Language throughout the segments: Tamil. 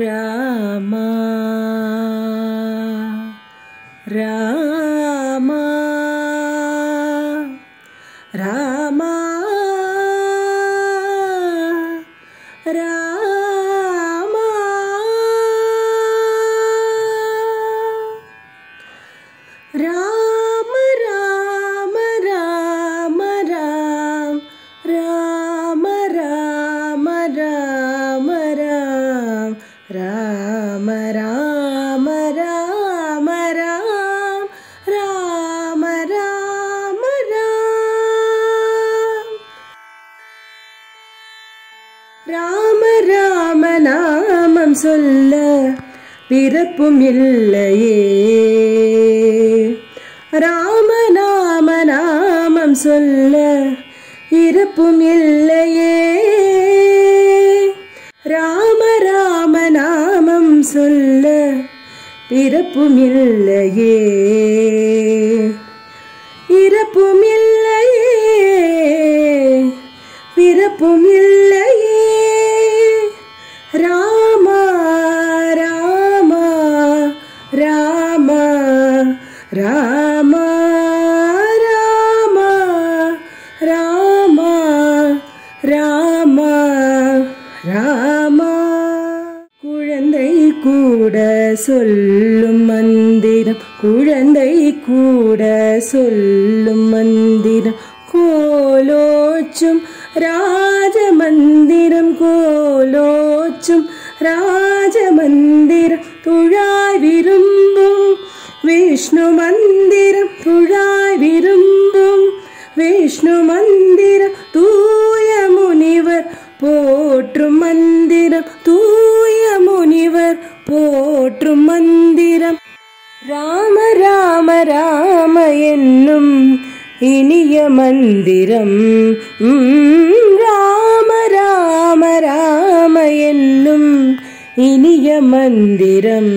ராமா ராமா ராமா ராமா ராம ராம ராம ராம் ராம ராம ராம ராம் ராம ராம ராம ராம் ராம ராம ராம் ராம ராம நாமம் சொல்ல பிறப்பும் இல்லையே ராம நாம நாமம் சொல்ல இறப்பும் இல்லையே ராம ராம நாமம் சொல்ல பிறப்பும் இல்லையே இறப்பும் இல்லையே பிறப்பும் இல்லையே ராமா ராமா ராமா ராமா ராமா ராமா ராமா ராமா குழந்தை கூட சொல்லும் மந்திரம் குழந்தை கூட சொல்லும் மந்திரம் கோலோச்சும் ராஜமந்திரம் கோலோச்சும் ராஜமந்திரம் துழாய் விரும்பும் விஷ்ணு மந்திரம் துழாய் விரும்பும் விஷ்ணு மந்திரம் தூய முனிவர் போற்றும் மந்திரம் தூய முனிவர் போற்றும் மந்திரம் ராம ராம ராம என்னும் இனிய மந்திரம் உம், ராம ராம ராம என்னும் இனிய மந்திரம்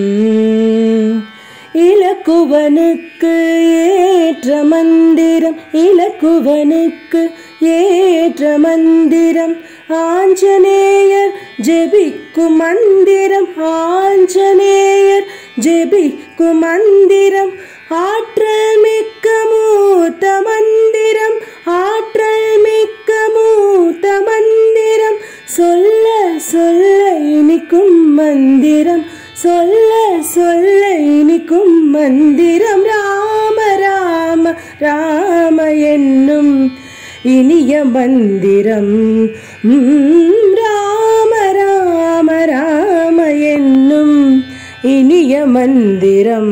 இலக்குவனுக்கு ஏற்ற மந்திரம் இலக்குவனுக்கு ஏற்ற மந்திரம் ஆஞ்சநேயர் ஜெபிக்கும் மந்திரம் ஆஞ்சநேயர் ஜெபிக்கும் மந்திரம் ஆற்றல் மிக்க மூத்த மந்திரம் ஆற்றல் மிக்க மூத்த மந்திரம் சொல்ல சொல்ல இனிக்கும் மந்திரம் சொல்ல சொல்ல இனிக்கும் மந்திரம் ராம ராம ராம என்னும் இனிய மந்திரம் உம், ராம ராம ராம என்னும் இனிய மந்திரம்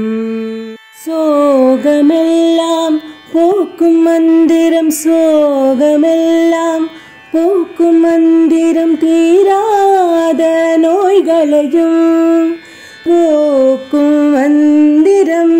சோகமெல்லாம் போக்கும் மந்திரம் சோகமெல்லாம் போக்கும் மந்திரம் தீராத நோய்களையும் போக்கும் மந்திரம்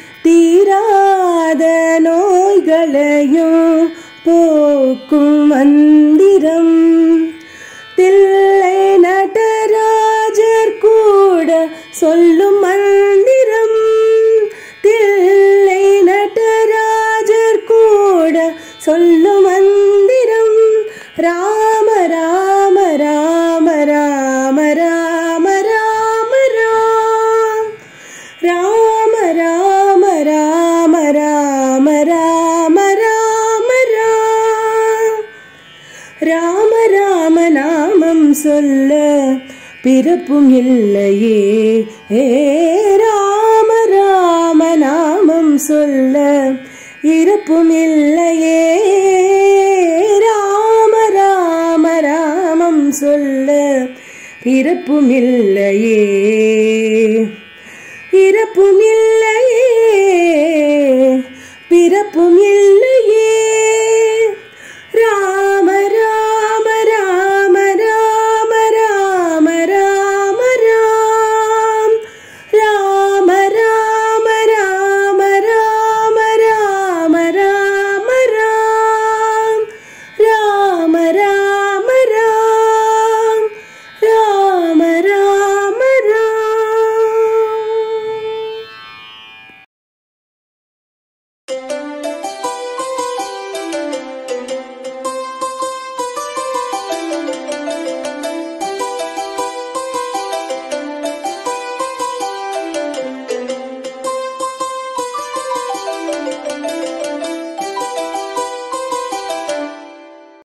தீராத நோய்களையும் போக்கும் மந்திரம் தில்லை நடராஜர் கூட சொல்லும் மந்திரம் தில்லை நடராஜர் கூட சொல்லும் மந்திரம் ராம ராம ராம ராம ராம ராம ராம் ராம ராம ராம ராம ராம ராம ராம் ராம ராம நாமம் சொல்ல பிறப்பும் இல்லையே ஏ ராம ராம நாமம் சொல்ல இறப்பும் இல்லையே ராம ராம ராமம் சொல்ல பிறப்பும் இல்லையே